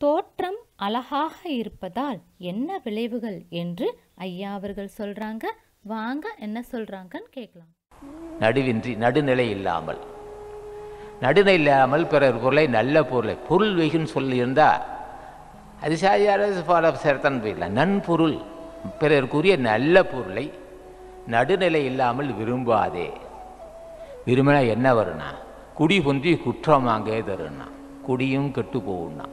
தோற்றம் அழகாக இருப்பதால் என்ன விளைவுகள் என்று ஐயா அவர்கள் சொல்றாங்க வாங்க என்ன சொல்றாங்கன்னு கேட்கலாம் நடுவின்றி நடுநிலை இல்லாமல் நடுநிலை இல்லாமல் பிறர் பொருளை நல்ல பொருளை பொருள் வெகுன்னு சொல்லியிருந்தா அது சாதியார ஃபாலோ சேர்த்தான் போயிடலாம் நன்பொருள் பிறருக்குரிய நல்ல பொருளை நடுநிலை இல்லாமல் விரும்பாதே விரும்பினா என்ன வரும்னா குடி பொன்றி குற்றமாங்கே தருன்னா குடியும் கெட்டு போகும்னா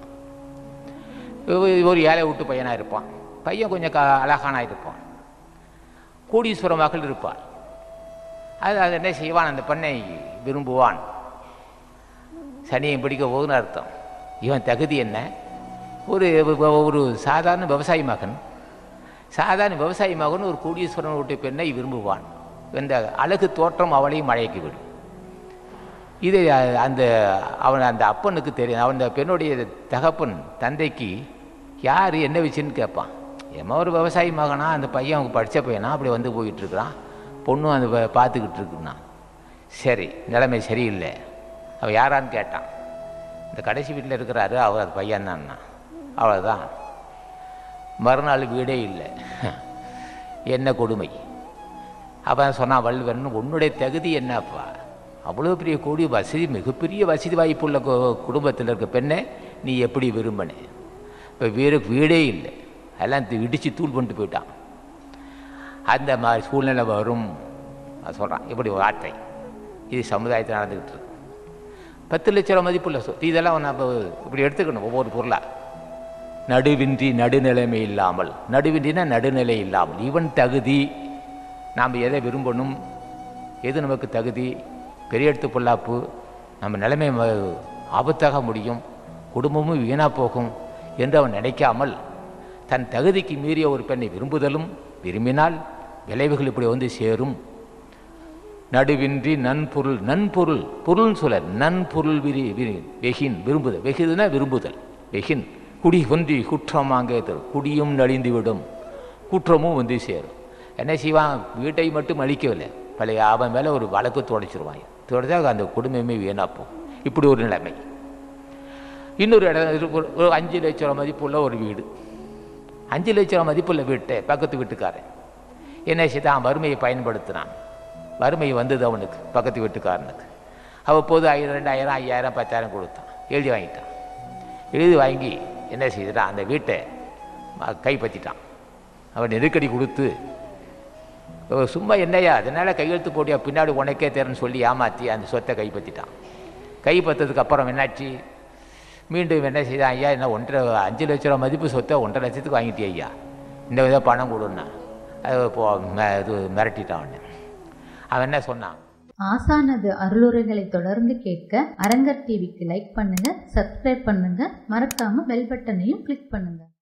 ஒரு ஏழை விட்டு பையனாக இருப்பான் பையன் கொஞ்சம் க அழகானா இருப்பான் கோடீஸ்வர மகள் இருப்பாள் அது அது என்ன செய்வான் அந்த பெண்ணை விரும்புவான் சனியை பிடிக்க போகுதுன்னு அர்த்தம் இவன் தகுதி என்ன ஒரு ஒரு சாதாரண விவசாயி மகன் சாதாரண விவசாயி மகன் ஒரு கோடீஸ்வரன் வீட்டு பெண்ணை விரும்புவான் இந்த அழகு தோற்றம் அவளையும் மழைக்கு விடும் இது அந்த அவன் அந்த அப்பனுக்கு தெரியும் அவன் அந்த பெண்ணுடைய தகப்பன் தந்தைக்கு யார் என்ன விஷயம்னு கேட்பான் ஏமா ஒரு விவசாயி மகனா அந்த பையன் அவங்க படித்த பையனா அப்படி வந்து போயிட்டு இருக்கிறான் பொண்ணும் அந்த ப- பார்த்துக்கிட்டு இருக்குன்னா சரி நிலைமை சரியில்லை அவன் யாரான்னு கேட்டான் இந்த கடைசி வீட்டில் இருக்கிறாரு அவர் அது பையன் அவ்வளோதான் மறுநாள் வீடே இல்லை என்ன கொடுமை அவன் சொன்னான் வள்ளுவன் உன்னுடைய தகுதி என்னப்பா அவ்வளோ பெரிய கோடி வசதி மிகப்பெரிய வசதி வாய்ப்புள்ள கு- குடும்பத்தில் இருக்க பெண்ணை நீ எப்படி விரும்பின இப்போ வீடு வீடே இல்லை எல்லாம் தி- இடிச்சு தூள் பண்ணிட்டு போயிட்டான் அந்த மாதிரி சூழ்நிலை வரும் அது சொல்கிறான் இப்படி ஒரு வார்த்தை இது சமுதாயத்தில் நடந்துக்கிட்டு இருக்கு பத்து லட்ச ரூபா மதிப்புள்ள சொத்து இதெல்லாம் நம்ம இப்படி எடுத்துக்கணும் ஒவ்வொரு பொருளாக நடுவின்றி நடுநிலைமை இல்லாமல் நடுவின்றினா நடுநிலை இல்லாமல் இவன் தகுதி நாம் எதை விரும்பணும் எது நமக்கு தகுதி பெரிய எடுத்து பொல்லாப்பு நம்ம நிலைமை ம- ஆபத்தாக முடியும் குடும்பமும் வீணாக போகும் என்று அவன் நினைக்காமல் தன் தகுதிக்கு மீறிய ஒரு பெண்ணை விரும்புதலும் விரும்பினால் விளைவுகள் இப்படி வந்து சேரும் நடுவின்றி நன்பொருள் நன்பொருள் பொருள்னு சொல்ல நன்பொருள் விரி விரி வெகின் விரும்புதல் வெகுதுன்னா விரும்புதல் வெகின் குடி ஒன்றி குற்றமாங்கே தரும் குடியும் நலிந்து விடும் குற்றமும் வந்து சேரும் என்ன செய்வான் வீட்டை மட்டும் அழிக்கவில்லை பழைய அவன் மேலே ஒரு வழக்கு தொடச்சிருவான் தொடச்சா அந்த குடும்பமே வீணாப்போம் இப்படி ஒரு நிலைமை இன்னொரு இடம் இருக்கு, ஒரு- ஒரு அஞ்சு லட்ச ரூபா மதிப்புள்ள ஒரு வீடு அஞ்சு லட்ச ரூபா மதிப்புள்ள வீட்டை பக்கத்து வீட்டுக்காரன் என்ன செய்தான் வறுமையை பயன்படுத்தினான் வறுமை வந்தது அவனுக்கு பக்கத்து வீட்டுக்காரனுக்கு அவ்வப்போது ஐ- ரெண்டாயிரம் ஐயாயிரம் பத்தாயிரம் கொடுத்தான் எழுதி வாங்கிட்டான் எழுதி வாங்கி என்ன செய்தான் அந்த வீட்டை ம- கைப்பற்றிட்டான் அவன் நெருக்கடி கொடுத்து "ஓ, சும்மா என்னையா அதனால் கையெழுத்து போட்டியா பின்னாடி உனக்கே தெரின்னு சொல்லி ஏமாற்றி அந்த சொத்தை கைப்பற்றிட்டான் கைப்பற்றதுக்கு அப்புறம் என்னாச்சு மீண்டும் என்ன செய்தான் ஐயா என்ன ஒன்றரை அஞ்சு லட்ச ரூபா மதிப்பு சொத்தை ஒன்றரை லட்சத்துக்கு வாங்கிட்டியா ஐயா இந்த வித பணம் கொடுன்னா அது போ ம- இது மிரட்டிட்டான் அவனை அவன் என்ன சொன்னான் ஆசானது அருளுரைகளை தொடர்ந்து கேட்க அரங்கர் டிவிக்கு லைக் பண்ணுங்க சப்ஸ்கிரைப் பண்ணுங்க மறக்காம பெல் பட்டனையும் கிளிக் பண்ணுங்க